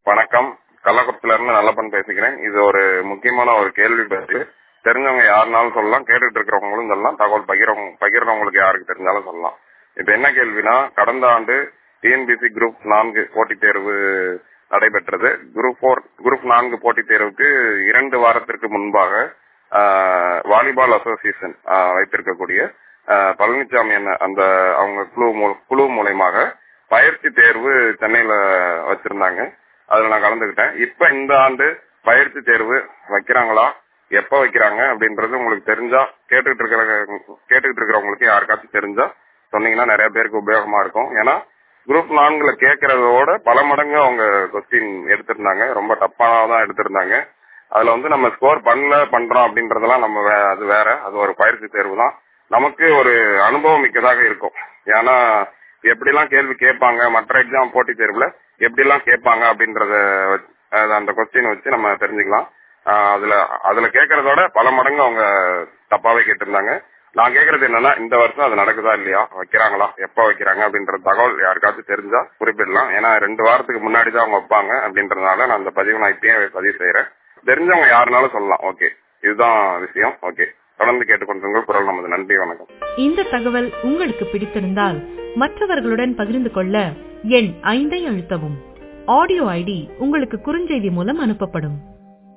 வணக்கம் கள்ளக்குறிச்சில இருந்து நல்லப்பன் பேசிக்கிறேன் இது ஒரு முக்கியமான ஒரு கேள்வி பதில் தெரிஞ்சவங்க யாருனாலும் சொல்லலாம் கேட்டுட்டு இருக்கிறவங்களும் சொல்லலாம் தகவல் பகிரவங்க பகிர்றவங்களுக்கு யாருக்கு தெரிஞ்சாலும் சொல்லலாம் இப்ப என்ன கேள்வினா கடந்த ஆண்டு டிஎன்பிசி குரூப் நான்கு போட்டித் தேர்வு நடைபெற்றது குரூப் போர் குரூப் நான்கு போட்டித் தேர்வுக்கு இரண்டு வாரத்திற்கு முன்பாக ஆஹ், வாலிபால் அசோசியேஷன் ஆஹ், வைத்திருக்கக்கூடிய ஆஹ், பழனிசாமி அண்ணா அந்த அவங்க குழு மூ- குழு மூலயமாக பயிற்சி தேர்வு சென்னையில வச்சிருந்தாங்க அதுல நான் கலந்துக்கிட்டேன் இப்ப இந்த ஆண்டு பயிற்சி தேர்வு வைக்கிறாங்களா எப்ப வைக்கிறாங்க அப்படின்றது உங்களுக்கு தெரிஞ்சா கேட்டுக்கிட்டு இருக்கிற கேட்டுக்கிட்டு இருக்கிறவங்களுக்கு யாருக்காச்சும் தெரிஞ்சா சொன்னீங்கன்னா நிறைய பேருக்கு உபயோகமா இருக்கும் ஏன்னா குரூப் நான்குல கேட்கறதோட பல மடங்கு அவங்க கொஸ்டின் எடுத்திருந்தாங்க ரொம்ப டப்பானதான் எடுத்திருந்தாங்க அதுல வந்து நம்ம ஸ்கோர் பண்ணல பண்றோம் அப்படின்றதெல்லாம் நம்ம வே- அது வேற அது ஒரு பயிற்சி தேர்வு தான் நமக்கு ஒரு அனுபவம் மிக்கதாக இருக்கும் ஏன்னா எப்படிலாம் கேள்வி கேட்பாங்க மற்ற எக்ஸாம் போட்டித் தேர்வுல எப்படிலாம் கேட்பாங்க அப்படின்றத வச்சு- அது அந்த கொஸ்டின் வச்சு நம்ம தெரிஞ்சுக்கலாம் ஆஹ் அதுல அதுல கேட்கறதோட பல மடங்கு அவங்க தப்பாவே கேட்டிருந்தாங்க நான் கேக்குறது என்னன்னா இந்த வருஷம் அது நடக்குதா இல்லையா வைக்கிறாங்களா எப்ப வைக்கிறாங்க அப்படின்ற தகவல் யாருக்காச்சும் தெரிஞ்சா குறிப்பிடலாம் ஏன்னா ரெண்டு வாரத்துக்கு முன்னாடி தான் அவங்க வைப்பாங்க அப்படின்றதுனால நான் அந்த பதிவு நான் இப்பயே பதிவு செய்யறேன் தெரிஞ்சவங்க யாருனாலும் சொல்லலாம் ஓகே இதுதான் விஷயம் ஓகே தொடர்ந்து கேட்டுக்கொண்டிருங்க குரல் நமது நன்றி வணக்கம் இந்த தகவல் உங்களுக்கு பிடித்திருந்தால் மற்றவர்களுடன் பகிர்ந்து கொள்ள எண் ஐந்தை அழுத்தவும் ஆடியோ ஐடி உங்களுக்கு குறுஞ்செய்தி மூலம் அனுப்பப்படும்